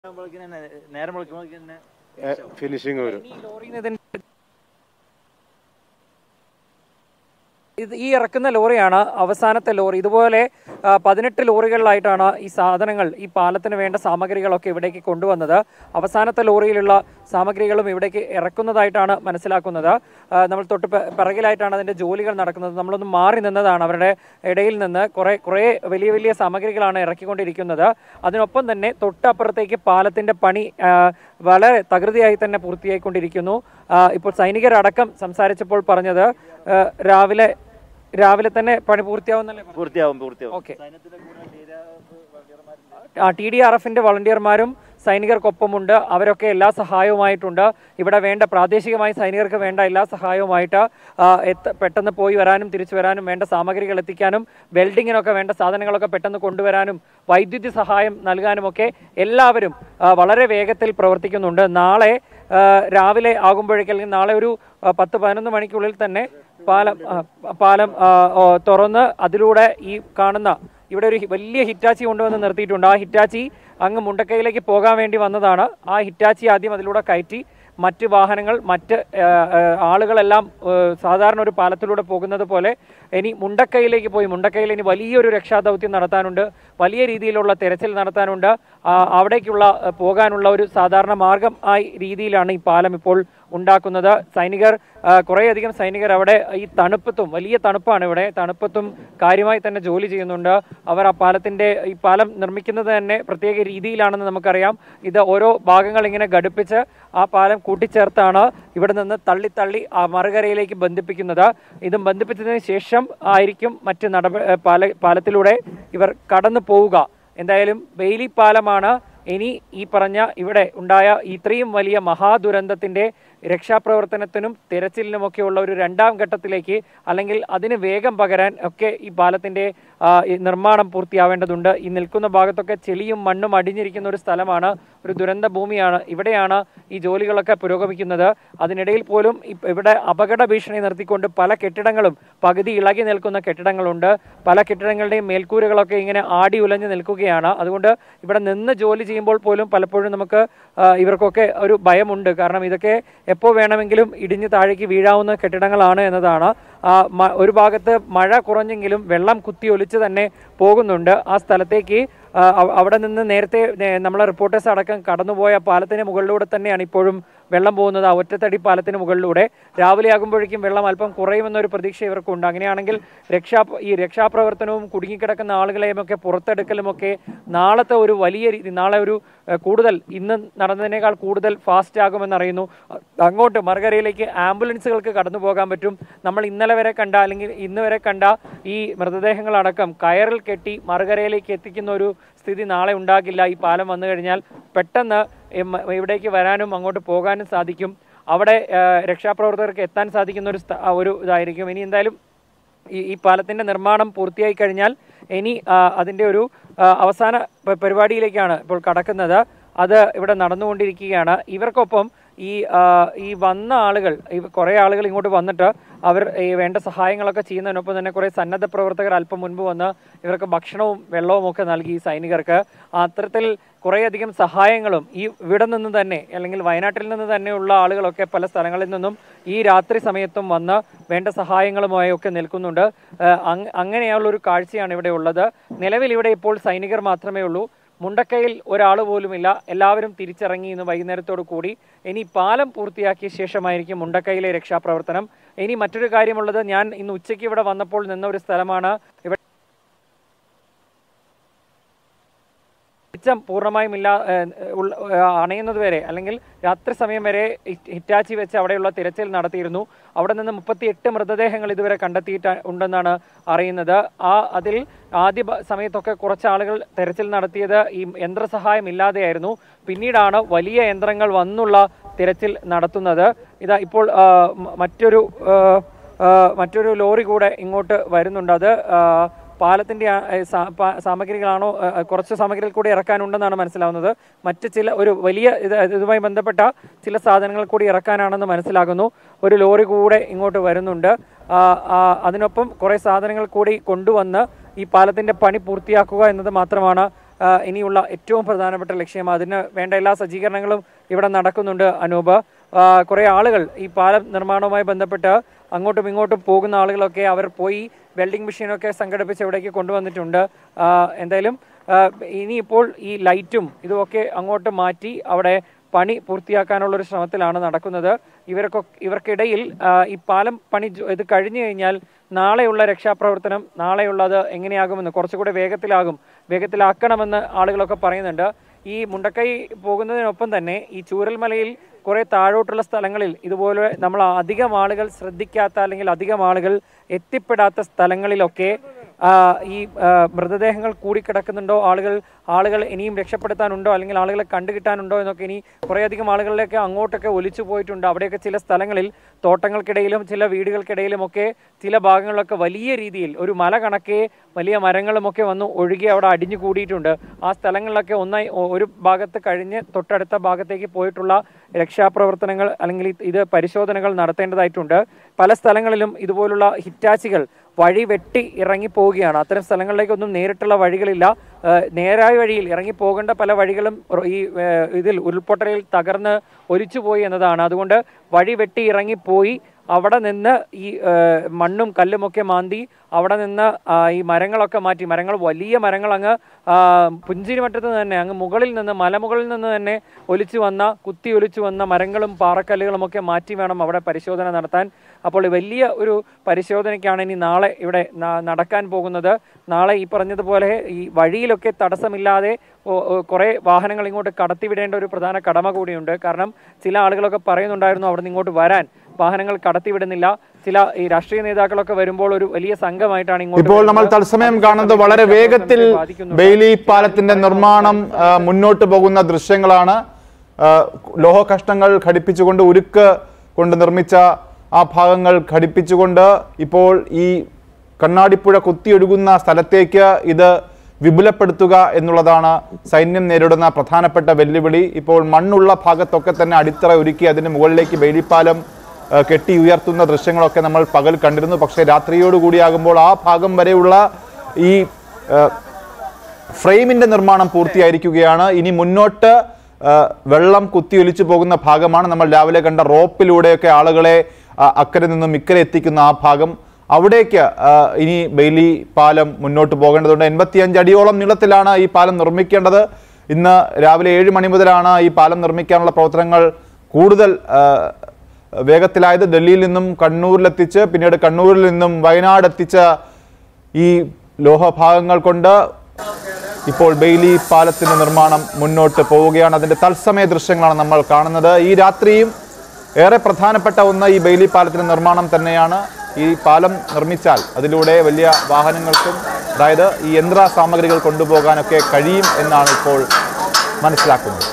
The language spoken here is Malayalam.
നേരം വിളിക്കുമ്പോഴേക്ക് തന്നെ ഫിനിഷിങ് വരും ഈ ലോറിയിൽ നിന്ന് ഇതിന്റെ- ഇത് ഈ ഇറക്കുന്ന ലോറിയാണ് അവസാനത്തെ ലോറി ഇതുപോലെ ആ, പതിനെട്ട് ലോറികളിലായിട്ടാണ് ഈ സാധനങ്ങൾ ഈ പാലത്തിന് വേണ്ട സാമഗ്രികളൊക്കെ ഇവിടേക്ക് കൊണ്ടുവന്നത് അവസാനത്തെ ലോറിയിലുള്ള സാമഗ്രികളും ഇവിടേക്ക് ഇറക്കുന്നതായിട്ടാണ് മനസ്സിലാക്കുന്നത് ആ, നമ്മൾ തൊട്ട് പെ- പിറകിലായിട്ടാണ് അതിന്റെ ജോലികൾ നടക്കുന്നത് നമ്മളൊന്ന് മാറി നിന്നതാണ് അവരുടെ ഇടയിൽ നിന്ന് കുറെ കുറെ വലിയ വലിയ സാമഗ്രികളാണ് ഇറക്കിക്കൊണ്ടിരിക്കുന്നത് അതിനൊപ്പം തന്നെ തൊട്ടപ്പുറത്തേക്ക് പാലത്തിന്റെ പണി ആ, വളരെ തകൃതിയായി തന്നെ പൂർത്തിയായിക്കൊണ്ടിരിക്കുന്നു ആ, ഇപ്പോൾ സൈനികരടക്കം സംസാരിച്ചപ്പോൾ പറഞ്ഞത് ആ, രാവിലെ രാവിലെ തന്നെ പണി പൂർത്തിയാവുന്നല്ലേ പറഞ്ഞത്? പൂർത്തിയാവും പൂർത്തിയാവും ഓക്കെ സൈന്യത്തിന്റെ കൂടെ ഡീരാ- വണ്ടിയർമാരുണ്ട്. ആ ടി ഡി ആർ എഫിന്റെ വളണ്ടിയർമാരും സൈനികർക്കൊപ്പമുണ്ട് അവരൊക്കെ എല്ലാ സഹായവുമായിട്ടുണ്ട് ഇവിടെ വേണ്ട പ്രാദേശികമായി സൈനികർക്ക് വേണ്ട എല്ലാ സഹായവുമായിട്ട് ആ, എത്ത- പെട്ടെന്ന് പോയി വരാനും തിരിച്ചു വരാനും വേണ്ട സാമഗ്രികൾ എത്തിക്കാനും വെൽഡിങ്ങിനൊക്കെ വേണ്ട സാധനങ്ങളൊക്കെ പെട്ടെന്ന് കൊണ്ടുവരാനും വൈദ്യുതി സഹായം നൽകാനുമൊക്കെ എല്ലാവരും ആ, വളരെ വേഗത്തിൽ പ്രവർത്തിക്കുന്നുണ്ട് നാളെ ആ, രാവിലെ ആകുമ്പോഴേക്കും അല്ലെങ്കിൽ നാളെ ഒരു ആ, പത്ത് പതിനൊന്ന് മണിക്കുള്ളിൽ തന്നെ പാലം ആ, പാലം ആ, ഓ, തുറന്ന് അതിലൂടെ ഈ കാണുന്ന ഇവിടെ ഒരു ഹി- വലിയ ഹിറ്റാച്ചി കൊണ്ടുവന്ന് നിർത്തിയിട്ടുണ്ട് ആ ഹിറ്റാച്ചി അങ്ങ് മുണ്ടക്കൈയിലേക്ക് പോകാൻ വേണ്ടി വന്നതാണ് ആ ഹിറ്റാച്ചി ആദ്യം അതിലൂടെ കയറ്റി മറ്റ് വാഹനങ്ങൾ മറ്റ് ആ, ആ, ആളുകളെല്ലാം ആ, സാധാരണ ഒരു പാലത്തിലൂടെ പോകുന്നത് പോലെ ഇനി മുണ്ടക്കൈയിലേക്ക് പോയി മുണ്ടക്കൈയിൽ ഇനി വലിയൊരു രക്ഷാദൗത്യം നടത്താനുണ്ട് വലിയ രീതിയിലുള്ള തെരച്ചിൽ നടത്താനുണ്ട് ആ, അവിടേക്കുള്ള ആ, പോകാനുള്ള ഒരു സാധാരണ മാർഗം ആയി രീതിയിലാണ് ഈ പാലം ഇപ്പോൾ ഉണ്ടാക്കുന്നത് സൈനികർ ആ, കുറേയധികം സൈനികർ അവിടെ ഈ തണുപ്പത്തും വലിയ തണുപ്പാണ് ഇവിടെ തണുപ്പത്തും കാര്യമായി തന്നെ ജോലി ചെയ്യുന്നുണ്ട് അവർ ആ പാലത്തിന്റെ ഈ പാലം നിർമ്മിക്കുന്നത് തന്നെ പ്രത്യേക രീതിയിലാണെന്ന് നമുക്കറിയാം ഇത് ഓരോ ഭാഗങ്ങൾ ഇങ്ങനെ ഘടിപ്പിച്ച് ആ പാലം കൂട്ടിച്ചേർത്താണ് ഇവിടെ നിന്ന് തള്ളി തള്ളി ആ മറുകരയിലേക്ക് ബന്ധിപ്പിക്കുന്നത് ഇതും ബന്ധിപ്പിച്ചതിന് ശേഷം ആയിരിക്കും മറ്റ് നടപ ഏ, പാല പാലത്തിലൂടെ ഇവർ കടന്നു പോവുക എന്തായാലും ബെയിലി പാലമാണ് ഇനി ഈ പറഞ്ഞ ഇവിടെ ഉണ്ടായ ഇത്രയും വലിയ മഹാദുരന്തത്തിന്റെ രക്ഷാപ്രവർത്തനത്തിനും തിരച്ചിലിനുമൊക്കെയുള്ള ഒരു രണ്ടാം ഘട്ടത്തിലേക്ക് അല്ലെങ്കിൽ അതിന് വേഗം പകരാൻ ഒക്കെ ഈ പാലത്തിന്റെ ആ, ഈ നിർമ്മാണം പൂർത്തിയാവേണ്ടതുണ്ട് ഈ നിൽക്കുന്ന ഭാഗത്തൊക്കെ ചെളിയും മണ്ണും അടിഞ്ഞിരിക്കുന്ന ഒരു സ്ഥലമാണ് ഒരു ദുരന്ത ഭൂമിയാണ് ഇവിടെയാണ് ഈ ജോലികളൊക്കെ പുരോഗമിക്കുന്നത് അതിനിടയിൽ പോലും ഇപ്പ- ഇവിടെ അപകട ഭീഷണി നിർത്തിക്കൊണ്ട് പല കെട്ടിടങ്ങളും പകുതി ഇളകി നിൽക്കുന്ന കെട്ടിടങ്ങളുണ്ട് പല കെട്ടിടങ്ങളുടെയും മേൽക്കൂരകളൊക്കെ ഇങ്ങനെ ആടി ഉലഞ്ഞു നിൽക്കുകയാണ് അതുകൊണ്ട് ഇവിടെ നിന്ന് ജോലി ചെയ്യുമ്പോൾ പോലും പലപ്പോഴും നമുക്ക് ആ, ഇവർക്കൊക്കെ ഒരു ഭയമുണ്ട് കാരണം ഇതൊക്കെ എപ്പോൾ വേണമെങ്കിലും ഇടിഞ്ഞ് താഴേക്ക് വീഴാവുന്ന കെട്ടിടങ്ങളാണ് എന്നതാണ് ആ, മ- ഒരു ഭാഗത്ത് മഴ കുറഞ്ഞെങ്കിലും വെള്ളം കുത്തി ഒലിച്ച് തന്നെ പോകുന്നുണ്ട് ആ സ്ഥലത്തേക്ക് ആ, അവ- അവിടെ നിന്ന് നേരത്തെ നേ- നമ്മളെ റിപ്പോർട്ടേഴ്സ് അടക്കം കടന്നുപോയ പാലത്തിന് മുകളിലൂടെ തന്നെയാണ് ഇപ്പോഴും വെള്ളം പോകുന്നത് ആ ഒറ്റത്തടി പാലത്തിന് മുകളിലൂടെ രാവിലെ ആകുമ്പോഴേക്കും വെള്ളം അല്പം കുറയുമെന്നൊരു പ്രതീക്ഷ ഇവർക്കുണ്ട് അങ്ങനെയാണെങ്കിൽ രക്ഷാ ഈ രക്ഷാപ്രവർത്തനവും കുടുങ്ങിക്കിടക്കുന്ന ആളുകളെയും ഒക്കെ പുറത്തെടുക്കലുമൊക്കെ നാളത്തെ ഒരു വലിയ രീതി നാളെ ഒരു ഏഹ്, കൂടുതൽ ഇന്ന് നടന്നതിനേക്കാൾ കൂടുതൽ ഫാസ്റ്റ് ആകുമെന്നറിയുന്നു അ- അങ്ങോട്ട് മറുകരയിലേക്ക് ആംബുലൻസുകൾക്ക് കടന്നു പോകാൻ പറ്റും നമ്മൾ ഇന്നലെ വരെ കണ്ട അല്ലെങ്കിൽ ഇന്ന് വരെ കണ്ട ഈ മൃതദേഹങ്ങളടക്കം കയറിൽ കെട്ടി മറുകരയിലേക്ക് എത്തിക്കുന്ന ഒരു സ്ഥിതി നാളെ ഉണ്ടാകില്ല ഈ പാലം വന്നു കഴിഞ്ഞാൽ പെട്ടെന്ന് എം- ഇവിടേക്ക് വരാനും അങ്ങോട്ട് പോകാനും സാധിക്കും അവിടെ ഏഹ്, രക്ഷാപ്രവർത്തകർക്ക് എത്താൻ സാധിക്കുന്ന ഒരു സ്ഥ- ആ, ഒരു ഇതായിരിക്കും ഇനി എന്തായാലും ഈ ഈ പാലത്തിന്റെ നിർമ്മാണം പൂർത്തിയായി കഴിഞ്ഞാൽ ഇനി ആ, അതിന്റെ ഒരു ആ, അവസാന പ- പരിപാടിയിലേക്കാണ് ഇപ്പോൾ കടക്കുന്നത് അത് ഇവിടെ നടന്നുകൊണ്ടിരിക്കുകയാണ് ഇവർക്കൊപ്പം ഈ ആ, ഈ വന്ന ആളുകൾ ഈ കുറേ ആളുകൾ ഇങ്ങോട്ട് വന്നിട്ട് അവർ ഈ വേണ്ട സഹായങ്ങളൊക്കെ ചെയ്യുന്നതിനൊപ്പം തന്നെ കുറേ സന്നദ്ധ പ്രവർത്തകർ അല്പം മുൻപ് വന്ന് ഇവർക്ക് ഭക്ഷണവും വെള്ളവും ഒക്കെ നൽകി ഈ സൈനികർക്ക് അത്തരത്തിൽ കുറേയധികം സഹായങ്ങളും ഈ ഇവിടെ നിന്ന് തന്നെ അല്ലെങ്കിൽ വയനാട്ടിൽ നിന്ന് തന്നെയുള്ള ആളുകളൊക്കെ പല സ്ഥലങ്ങളിൽ നിന്നും ഈ രാത്രി സമയത്തും വന്ന് വേണ്ട സഹായങ്ങളുമായി ഒക്കെ നിൽക്കുന്നുണ്ട് ഏഹ് അങ്- അങ്ങനെയുള്ള ഒരു കാഴ്ചയാണ് ഇവിടെ ഉള്ളത് നിലവിൽ ഇവിടെ ഇപ്പോൾ സൈനികർ മാത്രമേ ഉള്ളൂ മുണ്ടക്കയിൽ ഒരാൾ പോലുമില്ല എല്ലാവരും തിരിച്ചിറങ്ങി ഇന്ന് വൈകുന്നേരത്തോടു കൂടി ഇനി പാലം പൂർത്തിയാക്കിയ ശേഷമായിരിക്കും മുണ്ടക്കയിലെ രക്ഷാപ്രവർത്തനം ഇനി മറ്റൊരു കാര്യമുള്ളത് ഞാൻ ഇന്ന് ഉച്ചയ്ക്ക് ഇവിടെ വന്നപ്പോൾ നിന്ന ഒരു സ്ഥലമാണ് ഇവിടെ വെളിച്ചം പൂർണ്ണമായും ഇല്ല ഏഹ്, ഉള്ള- ഏഹ്, അണയുന്നത് വരെ അല്ലെങ്കിൽ രാത്രി സമയം വരെ ഹി- ഹിറ്റാച്ചി വെച്ച് അവിടെയുള്ള തിരച്ചിൽ നടത്തിയിരുന്നു അവിടെ നിന്ന് മുപ്പത്തി എട്ട് മൃതദേഹങ്ങൾ ഇതുവരെ കണ്ടെത്തിയിട്ട് ഉണ്ടെന്നാണ് അറിയുന്നത് ആ അതിൽ ആദ്യ ബ- സമയത്തൊക്കെ കുറച്ച് ആളുകൾ തെരച്ചിൽ നടത്തിയത് ഈ യന്ത്രസഹായം ഇല്ലാതെയായിരുന്നു പിന്നീടാണ് വലിയ യന്ത്രങ്ങൾ വന്നുള്ള തിരച്ചിൽ നടത്തുന്നത് ഇതാ ഇപ്പോൾ ആ, മ- മറ്റൊരു ആ, ആ, മറ്റൊരു ലോറി കൂടെ ഇങ്ങോട്ട് വരുന്നുണ്ട് അത് ആ, പാലത്തിന്റെ ആ, ഏ, സാ- പാ- സാമഗ്രികളാണോ ഏ, ഏ, കുറച്ച് സാമഗ്രികൾ കൂടി ഇറക്കാനുണ്ടെന്നാണ് മനസ്സിലാവുന്നത് മറ്റ് ചില ഒരു വലിയ ഇത് ഇതുമായി ബന്ധപ്പെട്ട ചില സാധനങ്ങൾ കൂടി ഇറക്കാനാണെന്ന് മനസ്സിലാകുന്നു ഒരു ലോറി കൂടെ ഇങ്ങോട്ട് വരുന്നുണ്ട് ആ, ആ, അതിനൊപ്പം കുറേ സാധനങ്ങൾ കൂടി കൊണ്ടുവന്ന് ഈ പാലത്തിന്റെ പണി പൂർത്തിയാക്കുക എന്നത് മാത്രമാണ് ആ, ഇനിയുള്ള ഏറ്റവും പ്രധാനപ്പെട്ട ലക്ഷ്യം അതിന് വേണ്ട എല്ലാ സജ്ജീകരണങ്ങളും ഇവിടെ നടക്കുന്നുണ്ട് അനൂപ് ആ, കുറേ ആളുകൾ ഈ പാലം നിർമ്മാണവുമായി ബന്ധപ്പെട്ട് അങ്ങോട്ടും ഇങ്ങോട്ടും പോകുന്ന ആളുകളൊക്കെ അവർ പോയി വെൽഡിംഗ് മെഷീനൊക്കെ സംഘടിപ്പിച്ച് ഇവിടേക്ക് കൊണ്ടുവന്നിട്ടുണ്ട് ആ, എന്തായാലും ആ, ഇനിയിപ്പോൾ ഈ ലൈറ്റും ഇതുമൊക്കെ അങ്ങോട്ട് മാറ്റി അവിടെ പണി പൂർത്തിയാക്കാനുള്ള ഒരു ശ്രമത്തിലാണ് നടക്കുന്നത് ഇവർക്കൊ ഇവർക്കിടയിൽ ആ, ഈ പാലം പണി ജോ- ഇത് കഴിഞ്ഞു കഴിഞ്ഞാൽ നാളെയുള്ള രക്ഷാപ്രവർത്തനം നാളെയുള്ളത് എങ്ങനെയാകുമെന്ന് കുറച്ചുകൂടെ വേഗത്തിലാകും വേഗത്തിലാക്കണമെന്ന് ആളുകളൊക്കെ പറയുന്നുണ്ട് ഈ മുണ്ടക്കൈ പോകുന്നതിനൊപ്പം തന്നെ ഈ ചൂരൽമലയിൽ കുറെ താഴോട്ടുള്ള സ്ഥലങ്ങളിൽ ഇതുപോലെ നമ്മൾ അധികം ആളുകൾ ശ്രദ്ധിക്കാത്ത അല്ലെങ്കിൽ അധികം ആളുകൾ എത്തിപ്പെടാത്ത സ്ഥലങ്ങളിലൊക്കെ ആ, ഈ ആ, മൃതദേഹങ്ങൾ കൂടിക്കിടക്കുന്നുണ്ടോ ആളുകൾ ആളുകൾ ഇനിയും രക്ഷപ്പെടുത്താനുണ്ടോ അല്ലെങ്കിൽ ആളുകളെ കണ്ടുകിട്ടാനുണ്ടോ എന്നൊക്കെ ഇനി കുറേയധികം ആളുകളിലേക്ക് അങ്ങോട്ടൊക്കെ ഒലിച്ചു പോയിട്ടുണ്ട് അവിടെയൊക്കെ ചില സ്ഥലങ്ങളിൽ തോട്ടങ്ങൾക്കിടയിലും ചില വീടുകൾക്കിടയിലും ഒക്കെ ചില ഭാഗങ്ങളിലൊക്കെ വലിയ രീതിയിൽ ഒരു മല കണക്കെ വലിയ മരങ്ങളുമൊക്കെ വന്ന് ഒഴുകി അവിടെ അടിഞ്ഞു കൂടിയിട്ടുണ്ട് ആ സ്ഥലങ്ങളിലൊക്കെ ഒന്നായി ഒ- ഒരു ഭാഗത്ത് കഴിഞ്ഞ് തൊട്ടടുത്ത ഭാഗത്തേക്ക് പോയിട്ടുള്ള രക്ഷാപ്രവർത്തനങ്ങൾ അല്ലെങ്കിൽ ഇത് ഇത് പരിശോധനകൾ നടത്തേണ്ടതായിട്ടുണ്ട് പല സ്ഥലങ്ങളിലും ഇതുപോലുള്ള ഹിറ്റാച്ചികൾ വഴി വെട്ടി ഇറങ്ങി പോവുകയാണ് അത്തരം സ്ഥലങ്ങളിലേക്കൊന്നും നേരിട്ടുള്ള വഴികളില്ല ഏഹ് നേരായ വഴിയിൽ ഇറങ്ങി പോകേണ്ട പല വഴികളും റോ- ഈ ഏഹ് ഇതിൽ ഉരുൾപൊട്ടലിൽ തകർന്ന് ഒലിച്ചുപോയി എന്നതാണ് അതുകൊണ്ട് വഴി വെട്ടി ഇറങ്ങിപ്പോയി അവിടെ നിന്ന് ഈ ഏഹ് മണ്ണും കല്ലുമൊക്കെ മാന്തി അവിടെ നിന്ന് ആ, ഈ മരങ്ങളൊക്കെ മാറ്റി മരങ്ങൾ വലിയ മരങ്ങൾ അങ്ങ് ആ, പുഞ്ചിരിമറ്റത്ത് നിന്ന് തന്നെ അങ്ങ് മുകളിൽ നിന്ന് മലമുകളിൽ നിന്ന് തന്നെ ഒലിച്ചു വന്ന കുത്തി ഒലിച്ചു വന്ന മരങ്ങളും പാറക്കല്ലുകളും ഒക്കെ മാറ്റി വേണം അവിടെ പരിശോധന നടത്താൻ അപ്പോൾ ഈ വലിയ ഒരു പരിശോധനയ്ക്കാണ് ഇനി നാളെ ഇവിടെ ന- നടക്കാൻ പോകുന്നത് നാളെ ഈ പറഞ്ഞതുപോലെ ഈ വഴിയിലൊക്കെ തടസ്സമില്ലാതെ ഒ- ഒ- കുറേ വാഹനങ്ങൾ ഇങ്ങോട്ട് കടത്തിവിടേണ്ട ഒരു പ്രധാന കടമ കൂടിയുണ്ട് കാരണം ചില ആളുകളൊക്കെ പറയുന്നുണ്ടായിരുന്നു അവിടെ നിന്ന് ഇങ്ങോട്ട് വരാൻ വാഹനങ്ങൾ കടത്തിവിടുന്നില്ല ചില ഈ രാഷ്ട്രീയ നേതാക്കളൊക്കെ വരുമ്പോൾ ഒരു വലിയ സംഘമായിട്ടാണ് ഇങ്ങോട്ട് ഇപ്പോൾ നമ്മൾ വരുന്നത്. തത്സമയം അത് കാണുന്നത് വളരെ സമയത്ത് വേഗത്തിൽ ബാധിക്കുന്നുണ്ട്. ബെയിലി പാലത്തിന്റെ നിർമ്മാണം ആ, മുന്നോട്ട് പോകുന്ന ദൃശ്യങ്ങളാണ് ആ, ലോഹ കഷ്ണങ്ങൾ ഘടിപ്പിച്ചുകൊണ്ട് ഉരുക്ക് കൊണ്ട് നിർമ്മിച്ച ആ ഭാഗങ്ങൾ ഘടിപ്പിച്ചുകൊണ്ട് ഇപ്പോൾ ഈ കണ്ണാടിപ്പുഴ കുത്തിയൊഴുകുന്ന സ്ഥലത്തേക്ക് ഇത് വിപുലപ്പെടുത്തുക എന്നുള്ളതാണ് സൈന്യം നേരിടുന്ന പ്രധാനപ്പെട്ട വെല്ലുവിളി ഇപ്പോൾ മണ്ണുള്ള ഭാഗത്തൊക്കെ തന്നെ അടിത്തറ ഒരുക്കി അതിന് മുകളിലേക്ക് ബെയിലിപ്പാലം ആ, കെട്ടി ഉയർത്തുന്ന ദൃശ്യങ്ങളൊക്കെ നമ്മൾ പകൽ കണ്ടിരുന്നു പക്ഷേ രാത്രിയോടുകൂടിയാകുമ്പോൾ ആ ഭാഗം വരെയുള്ള ഈ ആ, ഫ്രെയിമിന്റെ നിർമ്മാണം പൂർത്തിയായിരിക്കുകയാണ് ഇനി മുന്നോട്ട് ആ, വെള്ളം കുത്തിയൊലിച്ചു പോകുന്ന ഭാഗമാണ് നമ്മൾ രാവിലെ കണ്ട റോപ്പിലൂടെയൊക്കെ ആളുകളെ ആ, അക്കരെ നിന്നും ഇക്കരെ എത്തിക്കുന്ന ആ ഭാഗം അവിടേക്ക് ആ, ഇനി ബെയിലി പാലം മുന്നോട്ട് പോകേണ്ടതുണ്ട് എൺപത്തിയഞ്ച് അടിയോളം നീളത്തിലാണ് ഈ പാലം നിർമ്മിക്കേണ്ടത് ഇന്ന് രാവിലെ ഏഴ് മണി മുതലാണ് ഈ പാലം നിർമ്മിക്കാനുള്ള പ്രവർത്തനങ്ങൾ കൂടുതൽ ആ, വേഗത്തിലായത് ഡൽഹിയിൽ നിന്നും കണ്ണൂരിലെത്തിച്ച് പിന്നീട് കണ്ണൂരിൽ നിന്നും വയനാട് എത്തിച്ച ഈ ലോഹഭാഗങ്ങൾ കൊണ്ട് ഇപ്പോൾ ബെയിലി പാലത്തിന്റെ നിർമ്മാണം മുന്നോട്ട് പോവുകയാണ് അതിന്റെ തത്സമയ ദൃശ്യങ്ങളാണ് നമ്മൾ കാണുന്നത് ഈ രാത്രിയും ഏറെ പ്രധാനപ്പെട്ട ഒന്ന് ഈ ബെയിലി പാലത്തിന്റെ നിർമ്മാണം തന്നെയാണ് ഈ പാലം നിർമ്മിച്ചാൽ അതിലൂടെ വലിയ വാഹനങ്ങൾക്കും അതായത് ഈ യന്ത്ര സാമഗ്രികൾ കൊണ്ടുപോകാനൊക്കെ കഴിയും എന്നാണ് ഇപ്പോൾ മനസ്സിലാക്കുന്നത്